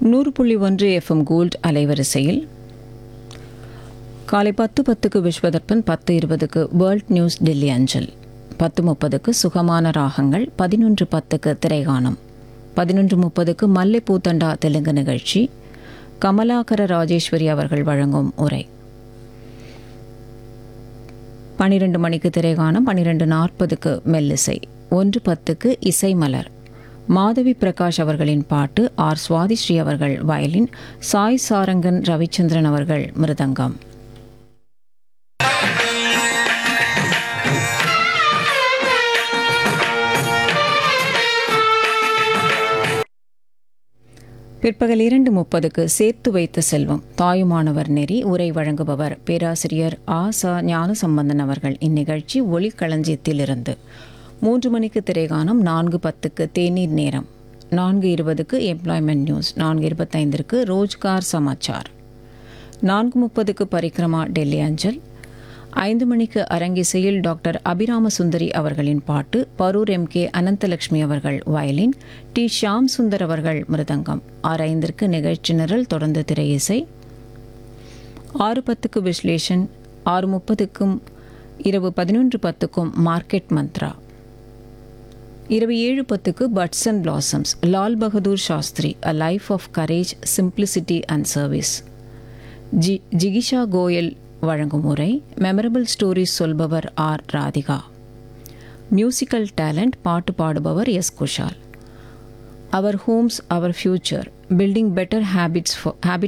நூறு புள்ளி ஒன்று எஃப்எம் கோல்ட் அலைவரிசையில் காலை பத்து பத்துக்கு விஸ்வதர்ப்பன் பத்து இருபதுக்கு வேர்ல்ட் நியூஸ் டெல்லி அஞ்சல் பத்து முப்பதுக்கு சுகமான ராகங்கள் பதினொன்று பத்துக்கு திரைகானம் பதினொன்று முப்பதுக்கு மல்லைப்பூத்தண்டா தெலுங்கு நிகழ்ச்சி கமலாகர ராஜேஸ்வரி அவர்கள் வழங்கும் உரை பனிரெண்டு மணிக்கு திரைகானம் பன்னிரெண்டு நாற்பதுக்கு மெல்லிசை ஒன்று பத்துக்கு இசை மலர் மாதவி பிரகாஷ் அவர்களின் பாட்டு ஆர் சுவாதிஸ்ரீ அவர்கள் வயலின் சாய் சாரங்கன் ரவிச்சந்திரன் அவர்கள் மிருதங்கம் பிற்பகல் இரண்டு முப்பதுக்கு சேர்த்து வைத்த செல்வம் தாயுமானவர் நெறி உரை வழங்குபவர் பேராசிரியர் ஆ ச ஞானசம்பந்தன் அவர்கள் இந்நிகழ்ச்சி ஒளிக்களஞ்சியத்திலிருந்து மூன்று மணிக்கு திரைகானம் நான்கு பத்துக்கு தேநீர் நேரம் நான்கு இருபதுக்கு எம்ப்ளாய்மெண்ட் நியூஸ் நான்கு இருபத்தைந்திற்கு ரோஜ்கார் சமாச்சார் நான்கு முப்பதுக்கு பரிக்ரமா டெல்லி அஞ்சல் ஐந்து மணிக்கு அரங்கிசையில் டாக்டர் அபிராம சுந்தரி அவர்களின் பாட்டு பரூர் எம் கே அனந்தலட்சுமி அவர்கள் வயலின் டி ஷாம் சுந்தர் அவர்கள் மிருதங்கம் ஆறு ஐந்திற்கு நிகழ்ச்சி நிரல் தொடர்ந்து திரையிசை ஆறு பத்துக்கு விஸ்லேஷன் ஆறு முப்பதுக்கும் இரவு பதினொன்று பத்துக்கும் மார்க்கெட் மந்த்ரா இரவு ஏழு பத்துக்கு buds and blossoms Lal Bahadur Shastri a life of courage simplicity and service ஜி ஜிகிஷா கோயல் வழங்கும் உரை மெமரபிள் ஸ்டோரிஸ் சொல்பவர் ஆர் ராதிகா மியூசிக்கல் டேலண்ட் பாட்டு பாடுபவர் S Kushal our homes our future building better habits habit